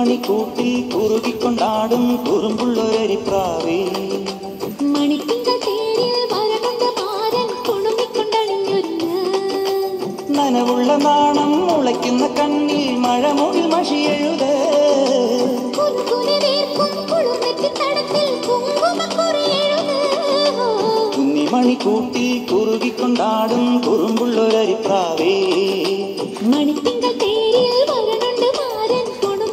മണിക്കൂട്ടിൽ കുറുകിക്കൊണ്ടാടും കുറുമ്പുള്ളൊരരിപ്രാവേ മണിത്തിങ്കൾ തേരിൽ വരനുണ്ട് മാരൻ കുണുങ്ങിക്കൊണ്ടണിഞ്ഞൊരുങ്ങ് നനവുള്ള നാണം മുളയ്ക്കുന്ന കണ്ണിൽ മഴമൊഴി മഷിയെഴുത കുനുകുനെ വേർക്കും കുളിർന്നെറ്റി തടത്തിൽ കുങ്കുമക്കുറിയെഴുത് കുന്നി മണിക്കൂട്ടിൽ കുറുകിക്കൊണ്ടാടും കുറുമ്പുള്ളൊരരിപ്രാവേ മണിത്തിങ്കൾ തേരിൽ വരനുണ്ട് മാരൻ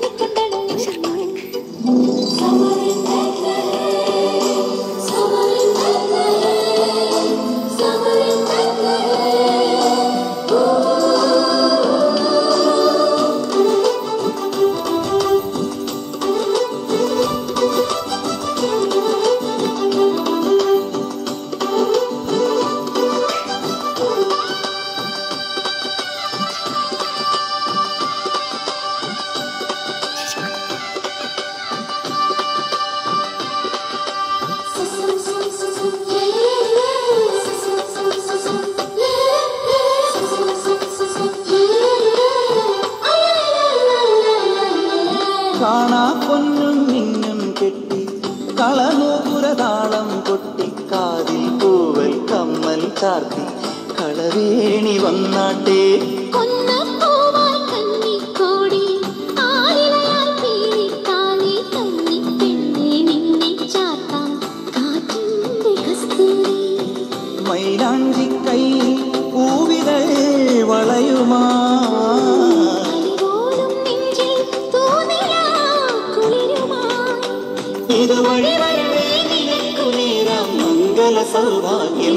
കാണാ പൊന്നും മിന്നും കെട്ടി കളനൂപുരതാളം കൊട്ടി കാതിൽ പൂവൽ കമ്മൽ ചാർത്തി കളവേണി വന്നാട്ടേ കൊന്നപ്പൂവാൽ കന്നിക്കോടി ആലിലയാൽ പീലിത്താലി കന്നിപ്പെണ്ണെ നിന്നെ ചാത്താം കാറ്റിന്റെ കസ്തൂരി മൈലാഞ്ചി കൈ പൂവിതൾ വളയുമാ അലിവോടും നെഞ്ചിൽ തൂനിലാ കുളിരുമായി ഇതുവഴി വരവേ നിനക്കു നേരാം മംഗള സൗഭാഗ്യം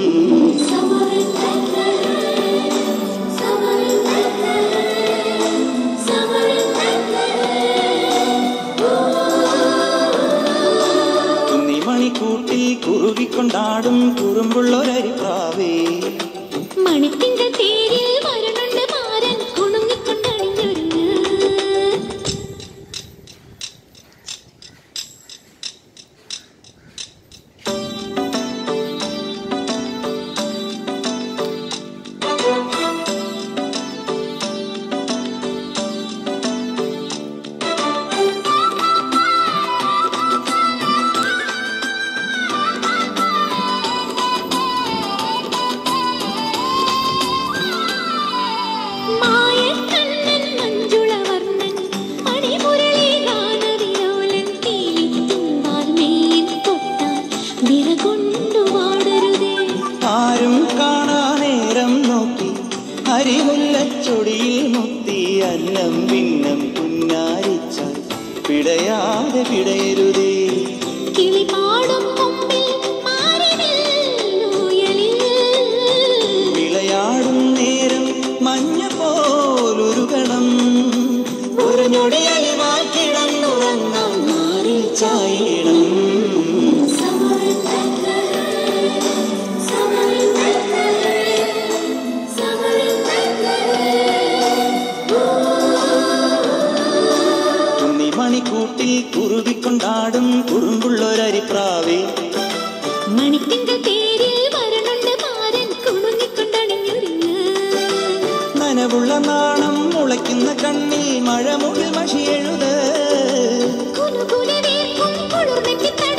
കുന്നി മണിക്കൂട്ടിൽ കുറുകിക്കൊണ്ടാടും കുറുമ്പുള്ളൊരരിപ്രാവേ മണിത്തിങ്കൾ തേരിൽ വരണുണ്ട് മാരൻ കുണുങ്ങിക്കൊണ്ടണിഞ്ഞൊരുങ്ങ് മായക്കണ്ണൻ മഞ്ജുളവർണ്ണൻ മണിമുരളി ഗാനവിലോലൻ തീലിത്തുമ്പാൽ മേൽ തൊട്ടാൽ വിറകൊണ്ടു വാടരുതേ ആരും കാണാ നേരം നോക്കി ഹരിമുല്ലച്ചൊടിയിൽ മുത്തി അന്നം ഭിന്നം പുന്നാരിച്ചാൽ പിടയാതെ പിടയരുതേ കിളിപാടും കൊമ്പിൽ മാറിനിൽ ഊയലിൽ വിളയാടും നേരം മഞ്ഞ പോലൊരുകണം ഒരു ഞൊടിയലിവാൽ കിടന്നുറങ്ങാൻ മാറിൽ ചായണം തുന്നി മണിക്കൂട്ടിൽ കുറുകിക്കൊണ്ടാടും കുറുമ്പുള്ളൊരരിപ്രാവേ മണിത്തിങ്കൾ തേരിൽ വരണുണ്ട് മാരൻ കുണുങ്ങിക്കൊണ്ടണിഞ്ഞൊരുങ്ങ് നനവുള്ള നാണം മുളയ്ക്കുന്ന കണ്ണിൽ മഴമുകിൽ മഷിയെഴുത് കുനുകുനെ വേർക്കും കുളിർന്നെറ്റി